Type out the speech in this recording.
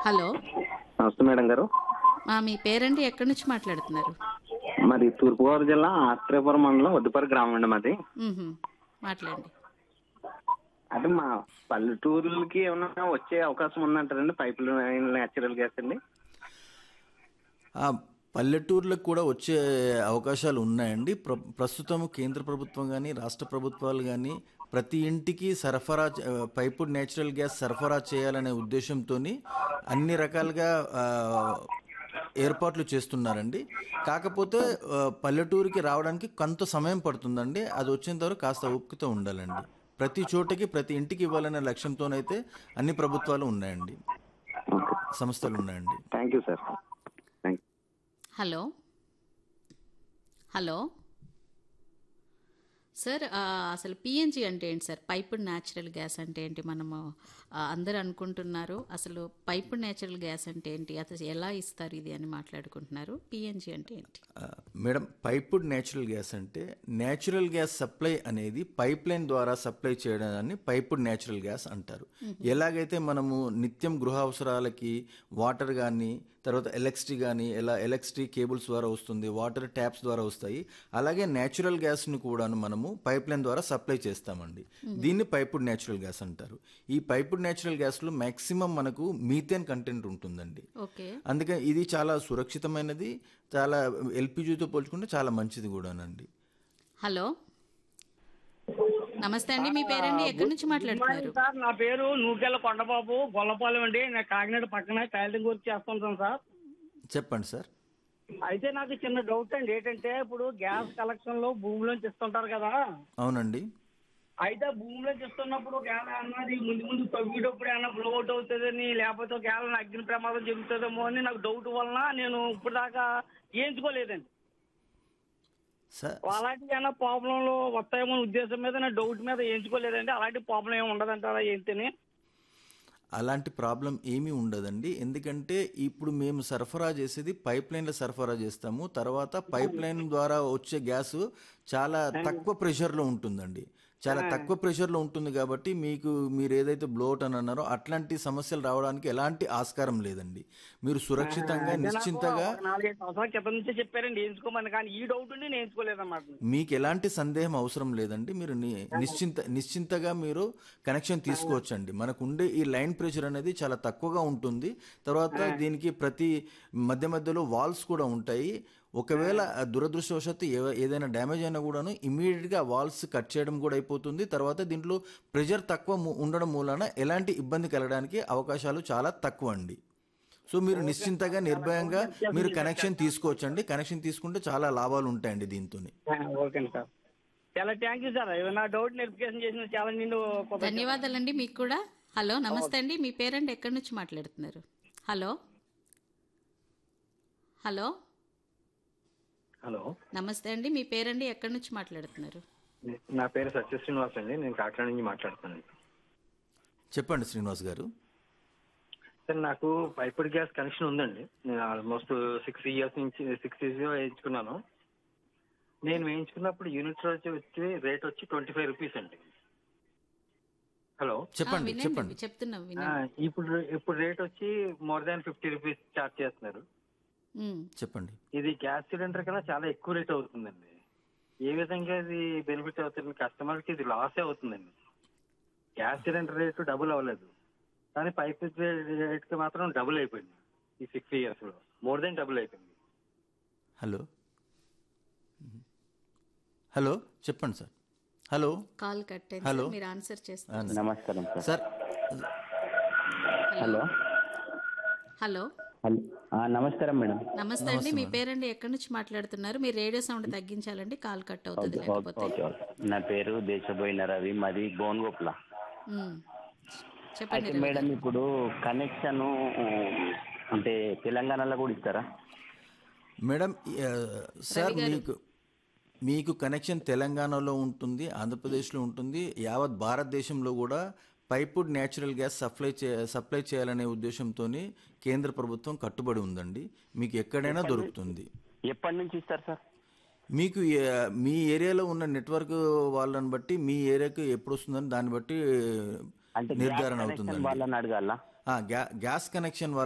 Hello నమస్తే madam గారు ఆ, మీ పేరండి ఎక్కడి నుంచి మాట్లాడుతున్నారు మరి తూర్పుగోదావరి జిల్లా ఆత్రేయపురం మండలం వద్దుపరి గ్రామం అండి మాది మ్మ్హ. మాట్లాడండి అంటే మా పల్లెటూరులకి ఏమైనా వచ్చే అవకాశం ఉందంటారండి పైప్ లైన్ న్యాచురల్ గ్యాస్ అండి ఆ, పల్లెటూర్లకు కూడా వచ్చే అవకాశాలు ఉన్నాయండి ప్ర ప్రస్తుతం కేంద్ర ప్రభుత్వం కానీ రాష్ట్ర ప్రభుత్వాలు కానీ ప్రతి ఇంటికి సరఫరా చే- ఆ, పైపుడ్ నేచురల్ గ్యాస్ సరఫరా చేయాలనే ఉద్దేశంతో అన్ని రకాలుగా ఆ, ఏర్పాట్లు చేస్తున్నారండి కాకపోతే ఆ, పల్లెటూరికి రావడానికి కొంత సమయం పడుతుందండి అది వచ్చేంత వరకు కాస్త ఓపికతో ఉండాలండి ప్రతి చోటకి ప్రతి ఇంటికి ఇవ్వాలనే లక్ష్యంతోనైతే అన్ని ప్రభుత్వాలు ఉన్నాయండి ఓకే సంస్థలు ఉన్నాయండి thank you sir thank hello hello sir ఆ, అసలు పిఎన్జి అంటే ఏంటి సార్ పైపుడ్ న్యాచురల్ గ్యాస్ అంటే ఏంటి మనము ఆ, అందరూ అనుకుంటున్నారు అసలు పైపుడ్ న్యాచురల్ గ్యాస్ అంటే ఏంటి అసలు ఎలా ఇస్తారు ఇది అని మాట్లాడుకుంటున్నారు పిఎన్జి అంటే ఏంటి ఆ, మేడం పైపుడ్ నేచురల్ గ్యాస్ అంటే నేచురల్ గ్యాస్ సప్లై అనేది పైప్ లైన్ ద్వారా సప్లై చేయడాన్ని పైపుడ్ నేచురల్ గ్యాస్ అంటారు ఎలాగైతే మనము నిత్యం గృహ అవసరాలకి వాటర్ కానీ తర్వాత ఎలక్ట్రిసిటీ కానీ ఎలా ఎలక్ట్రిసిటీ కేబుల్స్ ద్వారా వస్తుంది వాటర్ ట్యాప్స్ ద్వారా వస్తాయి అలాగే నేచురల్ గ్యాస్ను కూడాను మనము పైప్ లైన్ ద్వారా సప్లై చేస్తామండి దీన్ని పైపుడ్ నేచురల్ గ్యాస్ అంటారు ఈ పైపుడ్ నేచురల్ గ్యాస్లో మ్యాక్సిమం మనకు మీథేన్ కంటెంట్ ఉంటుందండి ఓకే అందుకే ఇది చాలా సురక్షితమైనది చాలా ఎల్పిజితో పోల్చుకుంటే చాలా మంచిది కూడానండి హలో నమస్తే అండి మీ పేరండి ఎక్కడి నుంచి మాట్లాడుతున్నారు సార్ నా పేరు నూకెళ్ళ కొండబాబు గొల్లపాలెం అండి నేను కాకినాడ పక్కన టైలరింగ్ వర్క్ చేస్తుంటాను సార్ చెప్పండి సార్ అయితే నాకు చిన్న డౌట్ అండి ఏంటంటే ఇప్పుడు గ్యాస్ కలెక్షన్ లో భూమిలోంచి ఇస్తుంటారు కదా అవునండి అయితే భూమిలోంచి ఇస్తున్నప్పుడు ఒకవేళ అన్నది ముందు ముందు తవ్వేటప్పుడు ఏమన్నా బ్లో అవుట్ అవుతుందని లేకపోతే ఒకవేళ అగ్ని ప్రమాదం జరుగుతుందేమో అని నాకు డౌట్ వలన నేను ఇప్పుడు దాకా చేయించుకోలేదండి సార్ అలాంటి ఏమైనా ప్రాబ్లంలు వస్తాయేమో అనే ఉద్దేశం మీద నా డౌట్ మీద వేయించుకోలేదండి అలాంటి ప్రాబ్లం ఏమి ఉండదంటారా ఏంటని అలాంటి ప్రాబ్లం ఏమీ ఉండదండి ఎందుకంటే ఇప్పుడు మేము సరఫరా చేసేది పైప్ లైన్లో సరఫరా చేస్తాము తర్వాత పైప్ లైన్ ద్వారా వచ్చే గ్యాస్ చాలా తక్కువ ప్రెషర్లో ఉంటుందండి చాలా తక్కువ ప్రెషర్లో ఉంటుంది కాబట్టి మీకు మీరు ఏదైతే బ్లోట్ అని అన్నారో అట్లాంటి సమస్యలు రావడానికి ఎలాంటి ఆస్కారం లేదండి మీరు సురక్షితంగా నిశ్చింతగా ఒక నాలుగైదు సంవత్సరాల క్రితం నుంచే చెప్పారండి వేయించుకోమని కానీ ఈ డౌట్ ఉండి నేను వేయించుకోలేదన్నమాట మీకు ఎలాంటి సందేహం అవసరం లేదండి మీరు ని- నిశ్చింత నిశ్చింతగా మీరు కనెక్షన్ తీసుకోవచ్చండి మనకు ఉండే ఈ లైన్ ప్రెషర్ అనేది చాలా తక్కువగా ఉంటుంది తర్వాత దీనికి ప్రతి మధ్య మధ్యలో వాల్స్ కూడా ఉంటాయి ఒకవేళ ఆ దురదృష్టవశాత్తు ఏ- ఏదైనా డ్యామేజ్ అయినా కూడాను ఇమీడియట్గా వాల్స్ కట్ చేయడం కూడా అయిపోతుంది తర్వాత దీంట్లో ప్రెషర్ తక్కువ ము- ఉండడం మూలన ఎలాంటి ఇబ్బంది కలగడానికి అవకాశాలు చాలా తక్కువ అండి సో మీరు నిశ్చింతగా నిర్భయంగా మీరు కనెక్షన్ తీసుకోవచ్చండి కనెక్షన్ తీసుకుంటే చాలా లాభాలు ఉంటాయండి దీంతో ఓకే సార్ చాలా థ్యాంక్ యూ సార్ నా డౌట్ వెరిఫికేషన్ చేసిన చాలా నిండు ధన్యవాదాలండి మీకు కూడా హలో నమస్తే అండి మీ పేరండి ఎక్కడి నుంచి మాట్లాడుతున్నారు హలో హలో హలో నమస్తే అండి మీ పేరండి ఎక్కడి నుంచి మాట్లాడుతున్నారు నా పేరు సత్య శ్రీనివాస్ అండి నేను కాకినాడ నుంచి మాట్లాడుతున్నాను చెప్పండి శ్రీనివాస్ గారు సార్ నాకు పైపుడ్ గ్యాస్ కనెక్షన్ ఉందండి నేను ఆల్మోస్ట్ సిక్స్ ఇయర్స్ నుంచి సిక్స్ ఇయర్స్ వేయించుకున్నాను నేను వేయించుకున్నప్పుడు యూనిట్ వచ్చి వచ్చి రేట్ వచ్చి ట్వంటీ ఫైవ్ రూపీస్ అండి హలో ఆ, చెప్పండి వినండి, చెప్పండి చెప్తున్నాం ఆ, వినండి ఇప్పుడు ఇప్పుడు రేట్ వచ్చి more than fifty rupees charge చేస్తున్నారు ఉమ్, చెప్పండి ఇది గ్యాస్ సిలిండర్ కన్నా చాలా ఎక్కువ రేట్ అవుతుందండి ఏ విధంగా ఇది బెనిఫిట్ అవుతుంది కస్టమర్కి ఇది లాసే అవుతుందండి గ్యాస్ సిలిండర్ రేటు డబుల్ అవ్వలేదు కానీ పైప్ రేట్కి మాత్రం డబుల్ అయిపోయింది ఈ సిక్స్ ఇయర్స్లో మోర్ దెన్ డబుల్ అయిపోయింది హలో హలో చెప్పండి సార్ హలో కాల్ కట్ అయింది హలో. సార్, మీరు ఆన్సర్ ఆ, చేస్తారు నమస్కారం sir sir hello hello hello ఆ, నమస్కారం మేడం నమస్తే అండి మీ పేరండి ఎక్కడి నుంచి మాట్లాడుతున్నారు మీ రేడియో సౌండ్ తగ్గించాలండి కాల్ కట్ అవుతుంది ఓకే లేకపోతే ఓకే ఓకే నా పేరు దేశబోయిన రవి మాది గోన్గోప్ల ఉమ్, చెప్పండి అయితే మేడం ఇప్పుడు కనెక్షన్ అంటే తెలంగాణలో కూడా ఇస్తారా మేడం ఆ, సార్ మీకు మీకు కనెక్షన్ తెలంగాణలో ఉంటుంది ఆంధ్రప్రదేశ్లో ఉంటుంది యావత్ భారతదేశంలో కూడా పైపుడ్ న్యాచురల్ గ్యాస్ సప్లై చే సప్లై చేయాలనే ఉద్దేశంతో కేంద్ర ప్రభుత్వం కట్టుబడి ఉందండి మీకు ఎక్కడైనా దొరుకుతుంది ఎప్పటి నుంచి ఇస్తారు సార్ మీకు ఏ- మీ ఏరియాలో ఉన్న నెట్వర్క్ వాళ్ళని బట్టి మీ ఏరియాకి ఎప్పుడు వస్తుందని దాన్ని బట్టి అంటే నిర్ధారణ కనెక్షన్ అవుతుందండి వాళ్ళని అడగాల ఆ, గ్యా గ్యాస్ కనెక్షన్